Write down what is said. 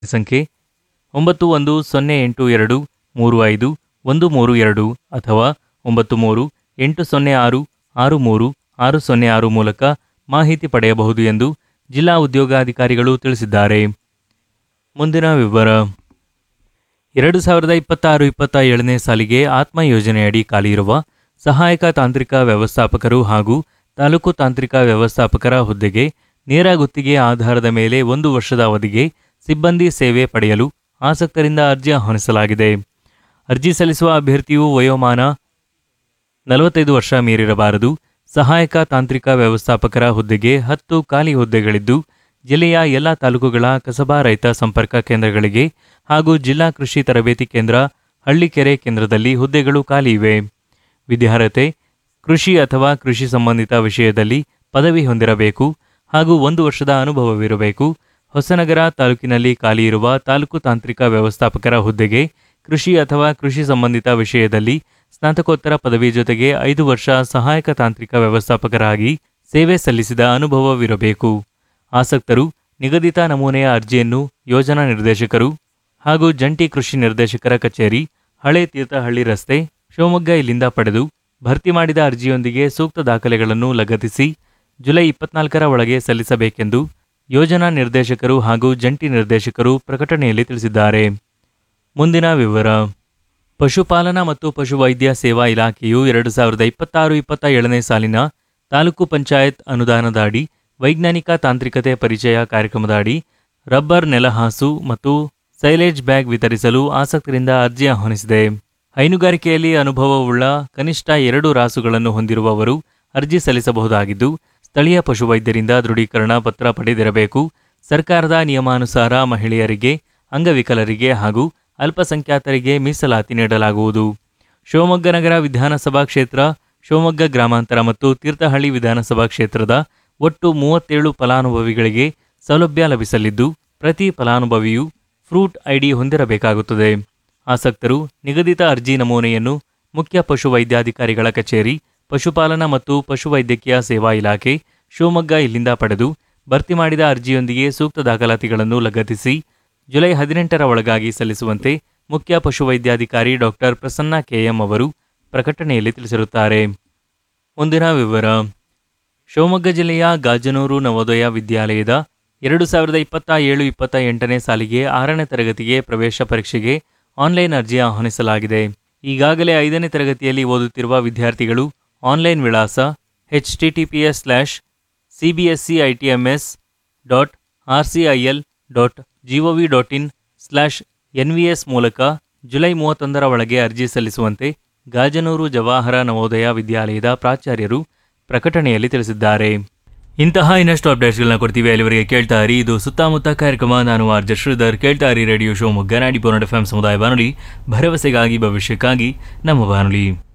ಸಂಖ್ಯೆ ಒಂಬತ್ತು ಒಂದು ಸೊನ್ನೆ ಎಂಟು ಎರಡು ಮೂರು ಐದು ಒಂದು ಮೂರು ಎರಡು ಅಥವಾ ಒಂಬತ್ತು ಮೂರು ಎಂಟು ಸೊನ್ನೆ ಆರು ಆರು ಮೂರು ಆರು ಸೊನ್ನೆ ಆರು ಮೂಲಕ ಮಾಹಿತಿ ಪಡೆಯಬಹುದು ಎಂದು ಜಿಲ್ಲಾ ಉದ್ಯೋಗಾಧಿಕಾರಿಗಳು ತಿಳಿಸಿದ್ದಾರೆ ಮುಂದಿನ ವಿವರ ಎರಡು ಸಾವಿರದ ಇಪ್ಪತ್ತಾರು ಇಪ್ಪತ್ತ ಏಳನೇ ಸಾಲಿಗೆ ಆತ್ಮ ಯೋಜನೆಯಡಿ ಖಾಲಿಯಿರುವ ಸಹಾಯಕ ತಾಂತ್ರಿಕ ವ್ಯವಸ್ಥಾಪಕರು ಹಾಗೂ ತಾಲೂಕು ತಾಂತ್ರಿಕ ವ್ಯವಸ್ಥಾಪಕರ ಹುದ್ದೆಗೆ ನೇರ ಗುತ್ತಿಗೆ ಆಧಾರದ ಮೇಲೆ ಒಂದು ವರ್ಷದ ಅವಧಿಗೆ ಸಿಬ್ಬಂದಿ ಸೇವೆ ಪಡೆಯಲು ಆಸಕ್ತರಿಂದ ಅರ್ಜಿ ಆಹ್ವಾನಿಸಲಾಗಿದೆ ಅರ್ಜಿ ಸಲ್ಲಿಸುವ ಅಭ್ಯರ್ಥಿಯು ವಯೋಮಾನ ನಲವತ್ತೈದು ವರ್ಷ ಮೀರಿರಬಾರದು ಸಹಾಯಕ ತಾಂತ್ರಿಕ ವ್ಯವಸ್ಥಾಪಕರ ಹುದ್ದೆಗೆ ಹತ್ತು ಖಾಲಿ ಹುದ್ದೆಗಳಿದ್ದು ಜಿಲ್ಲೆಯ ಎಲ್ಲ ತಾಲೂಕುಗಳ ಕಸಬಾ ರೈತ ಸಂಪರ್ಕ ಕೇಂದ್ರಗಳಿಗೆ ಹಾಗೂ ಜಿಲ್ಲಾ ಕೃಷಿ ತರಬೇತಿ ಕೇಂದ್ರ ಹಳ್ಳಿಕೆರೆ ಕೇಂದ್ರದಲ್ಲಿ ಹುದ್ದೆಗಳು ಖಾಲಿ ಇವೆ ವಿದ್ಯಾರ್ಹತೆ ಕೃಷಿ ಅಥವಾ ಕೃಷಿ ಸಂಬಂಧಿತ ವಿಷಯದಲ್ಲಿ ಪದವಿ ಹೊಂದಿರಬೇಕು ಹಾಗೂ ಒಂದು ವರ್ಷದ ಅನುಭವವಿರಬೇಕು ಹೊಸನಗರ ತಾಲೂಕಿನಲ್ಲಿ ಖಾಲಿ ಇರುವ ತಾಲೂಕು ತಾಂತ್ರಿಕ ವ್ಯವಸ್ಥಾಪಕರ ಹುದ್ದೆಗೆ ಕೃಷಿ ಅಥವಾ ಕೃಷಿ ಸಂಬಂಧಿತ ವಿಷಯದಲ್ಲಿ ಸ್ನಾತಕೋತ್ತರ ಪದವಿ ಜೊತೆಗೆ ಐದು ವರ್ಷ ಸಹಾಯಕ ತಾಂತ್ರಿಕ ವ್ಯವಸ್ಥಾಪಕರಾಗಿ ಸೇವೆ ಸಲ್ಲಿಸಿದ ಅನುಭವವಿರಬೇಕು ಆಸಕ್ತರು ನಿಗದಿತ ನಮೂನೆಯ ಅರ್ಜಿಯನ್ನು ಯೋಜನಾ ನಿರ್ದೇಶಕರು ಹಾಗೂ ಜಂಟಿ ಕೃಷಿ ನಿರ್ದೇಶಕರ ಕಚೇರಿ ಹಳೆ ತೀರ್ಥಹಳ್ಳಿ ರಸ್ತೆ ಶಿವಮೊಗ್ಗ ಇಲ್ಲಿಂದ ಪಡೆದು ಭರ್ತಿ ಮಾಡಿದ ಅರ್ಜಿಯೊಂದಿಗೆ ಸೂಕ್ತ ದಾಖಲೆಗಳನ್ನು ಲಗತ್ತಿಸಿ ಜುಲೈ ಇಪ್ಪತ್ನಾಲ್ಕರ ಒಳಗೆ ಸಲ್ಲಿಸಬೇಕೆಂದು ಯೋಜನಾ ನಿರ್ದೇಶಕರು ಹಾಗೂ ಜಂಟಿ ನಿರ್ದೇಶಕರು ಪ್ರಕಟಣೆಯಲ್ಲಿ ತಿಳಿಸಿದ್ದಾರೆ ಮುಂದಿನ ವಿವರ ಪಶುಪಾಲನಾ ಮತ್ತು ಪಶುವೈದ್ಯ ಸೇವಾ ಇಲಾಖೆಯು ಎರಡು ಸಾವಿರದ ಇಪ್ಪತ್ತಾರು ಇಪ್ಪತ್ತ ಏಳನೇ ಸಾಲಿನ ತಾಲೂಕು ಪಂಚಾಯತ್ ಅನುದಾನದ ಅಡಿ ವೈಜ್ಞಾನಿಕ ತಾಂತ್ರಿಕತೆ ಪರಿಚಯ ಕಾರ್ಯಕ್ರಮದ ಅಡಿ ರಬ್ಬರ್ ನೆಲಹಾಸು ಮತ್ತು ಸೈಲೇಜ್ ಬ್ಯಾಗ್ ವಿತರಿಸಲು ಆಸಕ್ತರಿಂದ ಅರ್ಜಿ ಆಹ್ವಾನಿಸಿದೆ ಹೈನುಗಾರಿಕೆಯಲ್ಲಿ ಅನುಭವವುಳ್ಳ ಕನಿಷ್ಠ ಎರಡು ರಾಸುಗಳನ್ನು ಹೊಂದಿರುವವರು ಅರ್ಜಿ ಸಲ್ಲಿಸಬಹುದಾಗಿದ್ದು ಸ್ಥಳೀಯ ಪಶುವೈದ್ಯರಿಂದ ದೃಢೀಕರಣ ಪತ್ರ ಪಡೆದಿರಬೇಕು ಸರ್ಕಾರದ ನಿಯಮಾನುಸಾರ ಮಹಿಳೆಯರಿಗೆ ಅಂಗವಿಕಲರಿಗೆ ಹಾಗೂ ಅಲ್ಪಸಂಖ್ಯಾತರಿಗೆ ಮೀಸಲಾತಿ ನೀಡಲಾಗುವುದು ಶಿವಮೊಗ್ಗ ನಗರ ವಿಧಾನಸಭಾ ಕ್ಷೇತ್ರ ಶಿವಮೊಗ್ಗ ಗ್ರಾಮಾಂತರ ಮತ್ತು ತೀರ್ಥಹಳ್ಳಿ ವಿಧಾನಸಭಾ ಕ್ಷೇತ್ರದ ಒಟ್ಟು ಮೂವತ್ತೇಳು ಫಲಾನುಭವಿಗಳಿಗೆ ಸೌಲಭ್ಯ ಲಭಿಸಲಿದ್ದು ಪ್ರತಿ ಫಲಾನುಭವಿಯು ಫ್ರೂಟ್ ಐಡಿ ಹೊಂದಿರಬೇಕಾಗುತ್ತದೆ ಆಸಕ್ತರು ನಿಗದಿತ ಅರ್ಜಿ ನಮೂನೆಯನ್ನು ಮುಖ್ಯ ಪಶುವೈದ್ಯಾಧಿಕಾರಿಗಳ ಕಚೇರಿ ಪಶುಪಾಲನಾ ಮತ್ತು ಪಶುವೈದ್ಯಕೀಯ ಸೇವಾ ಇಲಾಖೆ ಶಿವಮೊಗ್ಗ ಇಲ್ಲಿಂದ ಪಡೆದು ಭರ್ತಿ ಮಾಡಿದ ಅರ್ಜಿಯೊಂದಿಗೆ ಸೂಕ್ತ ದಾಖಲಾತಿಗಳನ್ನು ಲಗತ್ತಿಸಿ ಜುಲೈ ಹದಿನೆಂಟರ ಒಳಗಾಗಿ ಸಲ್ಲಿಸುವಂತೆ ಮುಖ್ಯ ಪಶುವೈದ್ಯಾಧಿಕಾರಿ ಡಾಕ್ಟರ್ ಪ್ರಸನ್ನ ಕೆಎಂ ಅವರು ಪ್ರಕಟಣೆಯಲ್ಲಿ ತಿಳಿಸಿರುತ್ತಾರೆ ಮುಂದಿನ ವಿವರ ಶಿವಮೊಗ್ಗ ಜಿಲ್ಲೆಯ ಗಾಜನೂರು ನವೋದಯ ವಿದ್ಯಾಲಯದ ಎರಡು ಸಾವಿರದ ಇಪ್ಪತ್ತ ಏಳು ಇಪ್ಪತ್ತ ಎಂಟನೇ ಸಾಲಿಗೆ ಆರನೇ ತರಗತಿಗೆ ಪ್ರವೇಶ ಪರೀಕ್ಷೆಗೆ ಆನ್ಲೈನ್ ಅರ್ಜಿ ಆಹ್ವಾನಿಸಲಾಗಿದೆ ಈಗಾಗಲೇ ಐದನೇ ತರಗತಿಯಲ್ಲಿ ಓದುತ್ತಿರುವ ವಿದ್ಯಾರ್ಥಿಗಳು ಆನ್ಲೈನ್ ವಿಳಾಸ H T T P S slash C B S C I T M S dot R C I L dot G O V dot in slash N V S ಮೂಲಕ July ಮೂವತ್ತೊಂದರ ಒಳಗೆ ಅರ್ಜಿ ಸಲ್ಲಿಸುವಂತೆ ಗಾಜನೂರು ಜವಾಹರ ನವೋದಯ ವಿದ್ಯಾಲಯದ ಪ್ರಾಚಾರ್ಯರು ಪ್ರಕಟಣೆಯಲ್ಲಿ ತಿಳಿಸಿದ್ದಾರೆ ಇಂತಹ ಇನ್ನಷ್ಟು ಅಪ್ಡೇಟ್ಸ್ಗಳನ್ನ ಕೊಡ್ತೀವಿ ಅಲ್ಲಿವರೆಗೆ ಕೇಳ್ತಾ ಇರಿ ಇದು ಸುತ್ತಮುತ್ತ ಕಾರ್ಯಕ್ರಮ ನಾನು ಆರ್ ಜೆ ಶ್ರೀಧರ್ ಕೇಳ್ತಾ ಇರಿ ರೇಡಿಯೋ ಶಿವಮೊಗ್ಗ ನಾಡಿ ಪೋನಡ್ ಎಫ್ ಎಂ ಸಮುದಾಯ ಬಾನುಲಿ ಭರವಸೆಗಾಗಿ ಭವಿಷ್ಯಕ್ಕಾಗಿ ನಮ್ಮ ಬಾನುಲಿ